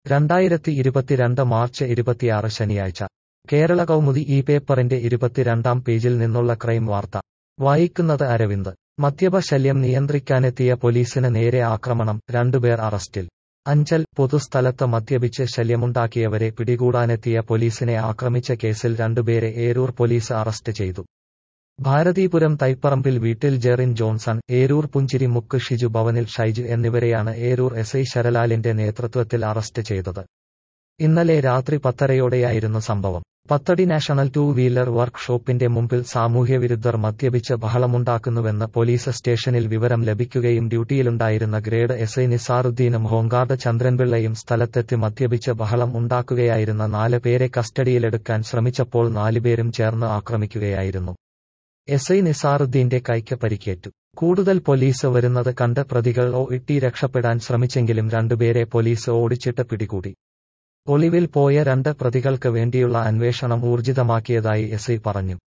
രണ്ടായിരത്തി ഇരുപത്തിരണ്ട് മാർച്ച് ഇരുപത്തിയാറ് ശനിയാഴ്ച കേരള കൗമുദി ഈ പേപ്പറിന്റെ ഇരുപത്തിരണ്ടാം പേജിൽ നിന്നുള്ള ക്രൈം വാർത്ത വായിക്കുന്നത് അരവിന്ദ് മദ്യപ ശല്യം നിയന്ത്രിക്കാനെത്തിയ പോലീസിന് നേരെ ആക്രമണം രണ്ടുപേർ അറസ്റ്റിൽ അഞ്ചൽ പൊതുസ്ഥലത്ത് മദ്യപിച്ച് ശല്യമുണ്ടാക്കിയവരെ പിടികൂടാനെത്തിയ പോലീസിനെ ആക്രമിച്ച കേസിൽ രണ്ടുപേരെ ഏരൂർ പോലീസ് അറസ്റ്റ് ചെയ്തു ഭാരതീപുരം തൈപ്പറമ്പിൽ വീട്ടിൽ ജെറിൻ ജോൺസൺ ഏരൂർ പുഞ്ചിരി മുക്ക് ഷിജു ഭവനിൽ ഷൈജു എന്നിവരെയാണ് ഏരൂർ എസ് ഐ ശരലാലിന്റെ നേതൃത്വത്തിൽ അറസ്റ്റ് ചെയ്തത് ഇന്നലെ രാത്രി പത്തരയോടെയായിരുന്നു സംഭവം പത്തടി നാഷണൽ ടൂ വീലർ വർക്ക് ഷോപ്പിന്റെ മുമ്പിൽ സാമൂഹ്യവിരുദ്ധർ മദ്യപിച്ച് ബഹളമുണ്ടാക്കുന്നുവെന്ന് പോലീസ് സ്റ്റേഷനിൽ വിവരം ലഭിക്കുകയും ഡ്യൂട്ടിയിലുണ്ടായിരുന്ന ഗ്രേഡ് എസ് ഐ നിസാറുദ്ദീനും ഹോംഗാർഡ് ചന്ദ്രൻപിള്ളയും സ്ഥലത്തെത്തി മദ്യപിച്ച് ബഹളം ഉണ്ടാക്കുകയായിരുന്ന നാല് പേരെ കസ്റ്റഡിയിലെടുക്കാൻ ശ്രമിച്ചപ്പോൾ നാലുപേരും ചേർന്ന് ആക്രമിക്കുകയായിരുന്നു എസ് ഐ നിസാറുദ്ദീന്റെ കൈക്ക് പരിക്കേറ്റു കൂടുതൽ പോലീസ് വരുന്നത് കണ്ട് പ്രതികൾ ഓ ഇട്ടി രക്ഷപ്പെടാൻ ശ്രമിച്ചെങ്കിലും രണ്ടുപേരെ പോലീസ് ഓടിച്ചിട്ട് പിടികൂടി ഒളിവിൽ പോയ രണ്ട് പ്രതികൾക്ക് വേണ്ടിയുള്ള അന്വേഷണം ഊർജിതമാക്കിയതായി എസ് ഐ പറഞ്ഞു